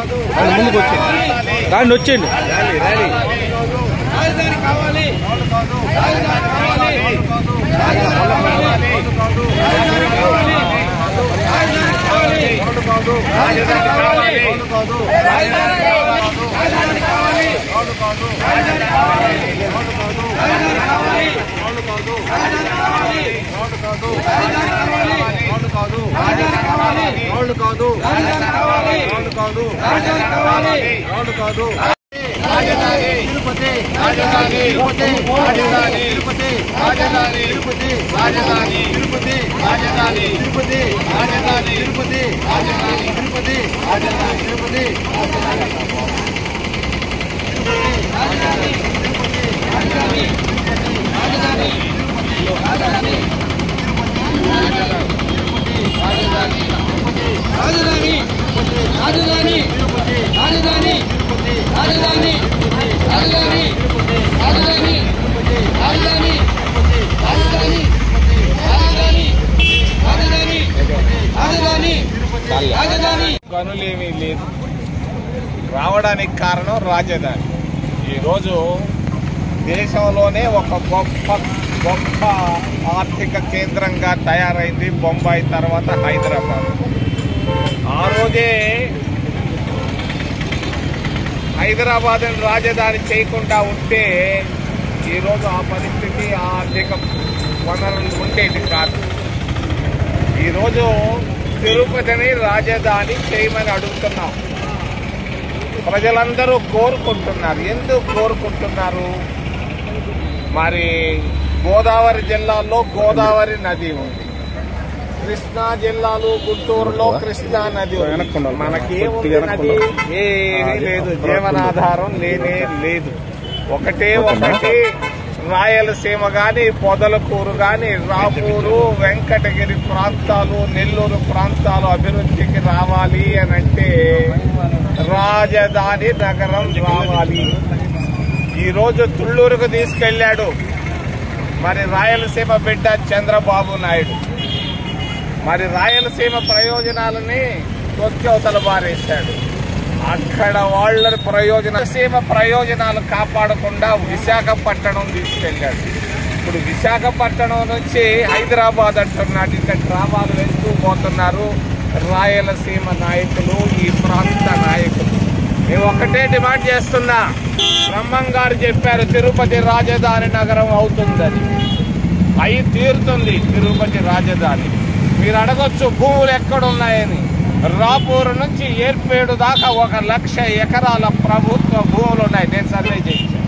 ఆయన ముందుకు వచ్చింది రాండి వచ్చిండు రాజధాని కావాలి రాజధాని కావాలి రాజధాని కావాలి రాజధాని కావాలి రాజధాని కావాలి రాజధాని కావాలి రాజధాని కావాలి రాజధాని కావాలి రాజధాని కావాలి రాజధాని కావాలి రాజధాని కావాలి రాజధాని కావాలి రాజధాని కావాలి రోడ్డు కాదు రాజధాని కావాలి రోడ్డు కాదు రాజధాని కావాలి రోడ్డు కాదు రాజధాని తిరుపతి రాజధాని తిరుపతి రాజధాని తిరుపతి రాజధాని తిరుపతి రాజధాని తిరుపతి రాజధాని తిరుపతి రాజధాని తిరుపతి రాజధాని తిరుపతి రాజధాని తిరుపతి రాజధాని రాజధాని రాజధాని రాజధాని రాజధాని రాజధాని రాజధాని రాజధాని రాజధాని రాజధాని రాజధాని రాజధాని గనులేమీ లేదు రావడానికి కారణం రాజధాని ఈరోజు దేశంలోనే ఒక గొప్ప గొప్ప ఆర్థిక కేంద్రంగా తయారైంది బొంబాయి తర్వాత హైదరాబాద్ ఆ రోజే హైదరాబాద్ రాజధాని చేయకుండా ఉంటే ఈరోజు ఆ పరిస్థితి ఆ ఆర్థిక వనరులు ఉండేది కాదు ఈరోజు తిరుపతిని రాజధాని చేయమని అడుగుతున్నాం ప్రజలందరూ కోరుకుంటున్నారు ఎందుకు కోరుకుంటున్నారు మరి గోదావరి జిల్లాలో గోదావరి నది ఉంది కృష్ణా జిల్లాలో గుంటూరులో కృష్ణా నది ఉంది వెనక్కుండాలి. మనకేముంది కొద్దిగా నది వెనక్కుండాలి. ఏమీ అది లేదు అప్పుడు జీవనాధారం లేనే లేదు ఒకటే ఒకటి రాయలసీమ గాని పొదలకూరు గాని రామూరు వెంకటగిరి ప్రాంతాలు నెల్లూరు ప్రాంతాలు అభివృద్ధికి రావాలి అని అంటే రాజధాని నగరం రావాలి ఈ రోజు తుళ్ళూరుకు తీసుకెళ్లాడు మరి రాయలసీమ బిడ్డ చంద్రబాబు నాయుడు మరి రాయలసీమ ప్రయోజనాలని తొక్కివతల బారేశాడు అక్కడ వాళ్ళ ప్రయోజన సీమ ప్రయోజనాలు కాపాడకుండా విశాఖపట్నం తీసుకెళ్ళాడు ఇప్పుడు విశాఖపట్నం నుంచి హైదరాబాద్ అంటున్నాడు ఇక్కడ డ్రామాలు వేస్తూ పోతున్నారు రాయలసీమ నాయకులు ఈ ప్రాంత నాయకులు మేము ఒకటే డిమాండ్ చేస్తున్నా బ్రహ్మం గారు చెప్పారు తిరుపతి రాజధాని నగరం అవుతుందని అయి తీరుతుంది తిరుపతి రాజధాని మీరు అడగొచ్చు భూములు ఎక్కడున్నాయని రాపూరు నుంచి ఏర్పేడు దాకా ఒక లక్ష ఎకరాల ప్రభుత్వ భూములు ఉన్నాయి నేను సర్వే చేయించాను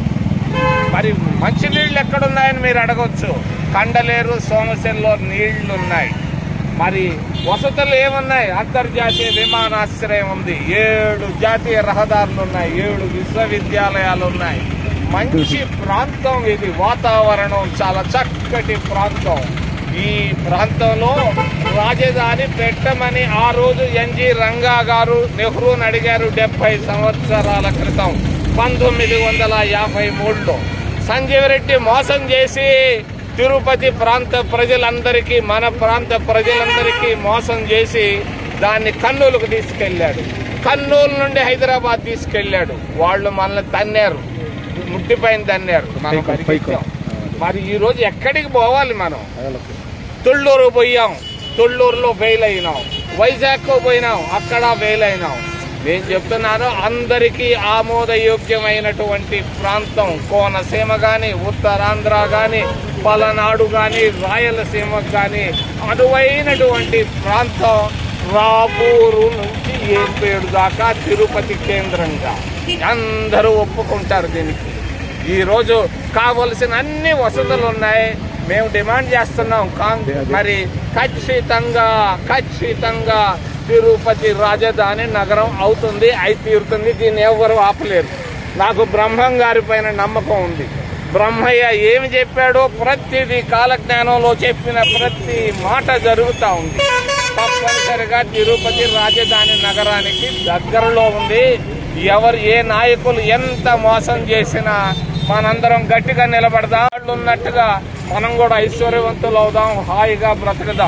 మరి మంచినీళ్ళు ఎక్కడున్నాయని మీరు అడగొచ్చు కండలేరు సోమశెల్లో నీళ్లు ఉన్నాయి మరి వసతులు ఏమున్నాయి అంతర్జాతీయ విమానాశ్రయం ఉంది ఏడు జాతీయ రహదారులు ఉన్నాయి ఏడు విశ్వవిద్యాలయాలు ఉన్నాయి మంచి ప్రాంతం ఇది వాతావరణం చాలా చక్కటి ప్రాంతం ఈ ప్రాంతంలో రాజధాని పెట్టమని ఆ రోజు ఎన్జి రంగా గారు నెహ్రూని అడిగారు డెబ్బై సంవత్సరాల క్రితం పంతొమ్మిది వందల యాభై మూడులో సంజీవ్ రెడ్డి మోసం చేసి తిరుపతి ప్రాంత ప్రజలందరికీ మన ప్రాంత ప్రజలందరికీ మోసం చేసి దాన్ని కర్నూలుకు తీసుకెళ్ళాడు కర్నూలు నుండి హైదరాబాద్ తీసుకెళ్ళాడు వాళ్ళు మనల్ని తన్నారు ముట్టిపైన తన్నారు మనం పైకి, పైకి. పరిగెత్తాం. మరి ఈ రోజు ఎక్కడికి పోవాలి మనం తుళ్ళూరు పోయాం తుళ్ళూరులో ఫెయిల్ అయినాం వైజాగ్ పోయినాం అక్కడ ఫెయిల్ అయినాం నేను చెప్తున్నాను అందరికీ ఆమోదయోగ్యమైనటువంటి ప్రాంతం కోనసీమ గాని ఉత్తరాంధ్ర గాని పలనాడు గాని రాయలసీమ గాని అనువైనటువంటి ప్రాంతం రాపూరు నుంచి ఏర్పేడు దాకా తిరుపతి కేంద్రంగా అందరూ ఒప్పుకుంటారు దీనికి ఈ రోజు కావలసిన అన్ని వసతులు ఉన్నాయి మేము డిమాండ్ చేస్తున్నాం కాం- మరి ఖచ్చితంగా ఖచ్చితంగా తిరుపతి రాజధాని నగరం అవుతుంది అయి తీరుతుంది దీన్ని ఎవరు ఆపలేరు నాకు బ్రహ్మం గారి పైన నమ్మకం ఉంది బ్రహ్మయ్య ఏమి చెప్పాడో ప్రతిదీ కాలజ్ఞానంలో చెప్పిన ప్రతి మాట జరుగుతూ ఉంది తప్పనిసరిగా తిరుపతి రాజధాని నగరానికి దగ్గరలో ఉంది ఎవరు ఏ నాయకులు ఎంత మోసం చేసినా మనందరం గట్టిగా నిలబడదాం వాళ్ళు ఉన్నట్టుగా మనం కూడా ఐశ్వర్యవంతులు అవుదాం హాయిగా బ్రతకదాం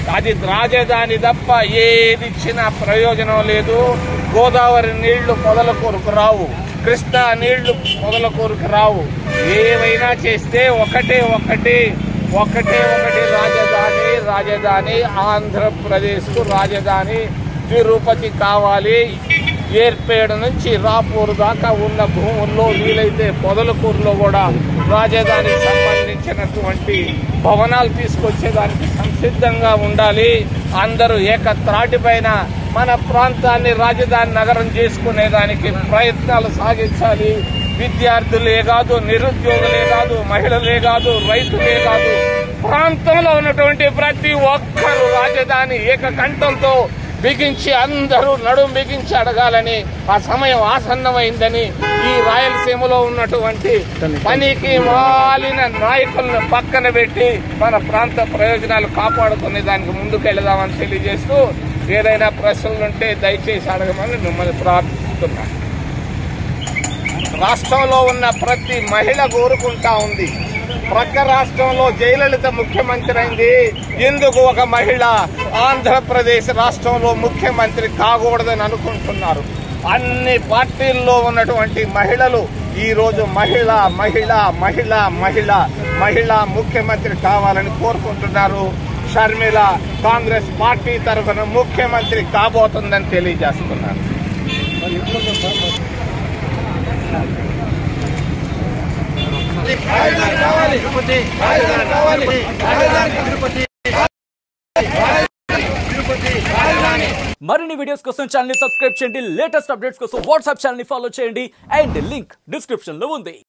అది రాజధాని తప్ప ఏది ఇచ్చినా ప్రయోజనం లేదు గోదావరి నీళ్లు మొదల కొరకు రావు కృష్ణా నీళ్లు మొదల కొరకు రావు ఏమైనా చేస్తే ఒకటే ఒకటి ఒకటే ఒకటి రాజధాని రాజధాని ఆంధ్రప్రదేశ్కు రాజధాని తిరుపతి కావాలి ఏర్పేడు నుంచి రాపూర్ దాకా ఉన్న భూముల్లో వీలైతే పొదలకూరులో కూడా రాజధానికి సంబంధించినటువంటి భవనాలు తీసుకొచ్చేదానికి సంసిద్ధంగా ఉండాలి అందరూ ఏకత్రాటిపైన మన ప్రాంతాన్ని రాజధాని నగరం చేసుకునేదానికి ప్రయత్నాలు సాగించాలి విద్యార్థులే కాదు నిరుద్యోగులే కాదు మహిళలే కాదు రైతులే కాదు ప్రాంతంలో ఉన్నటువంటి ప్రతి ఒక్కరూ రాజధాని ఏకకంఠంతో బిగించి అందరూ నడుం బిగించి అడగాలని ఆ సమయం ఆసన్నమైందని ఈ రాయలసీమలో ఉన్నటువంటి పనికి మాలిన నాయకులను పక్కన పెట్టి మన ప్రాంత ప్రయోజనాలు కాపాడుకునే దానికి ముందుకెళ్దామని తెలియజేస్తూ ఏదైనా ప్రశ్నలుంటే దయచేసి అడగమని మిమ్మల్ని ప్రార్థిస్తున్నాను రాష్ట్రంలో ఉన్న ప్రతి మహిళ కోరుకుంటా ఉంది ప్రక్క రాష్ట్రంలో జయలలిత ముఖ్యమంత్రి అయింది ఎందుకు ఒక మహిళ ఆంధ్రప్రదేశ్ రాష్ట్రంలో ముఖ్యమంత్రి కాకూడదని అనుకుంటున్నారు అన్ని పార్టీల్లో ఉన్నటువంటి మహిళలు ఈ రోజు మహిళ మహిళ మహిళ మహిళ మహిళ ముఖ్యమంత్రి కావాలని కోరుకుంటున్నారు షర్మిల కాంగ్రెస్ పార్టీ తరఫున ముఖ్యమంత్రి కాబోతుందని తెలియజేస్తున్నారు మరిన్ని వీడియోస్ కోసం ఛానల్ ని సబ్స్క్రైబ్ చేయండి లేటెస్ట్ అప్డేట్స్ కోసం వాట్సాప్ ఛానల్ ని ఫాలో చేయండి అండ్ లింక్ డిస్క్రిప్షన్ లో ఉంది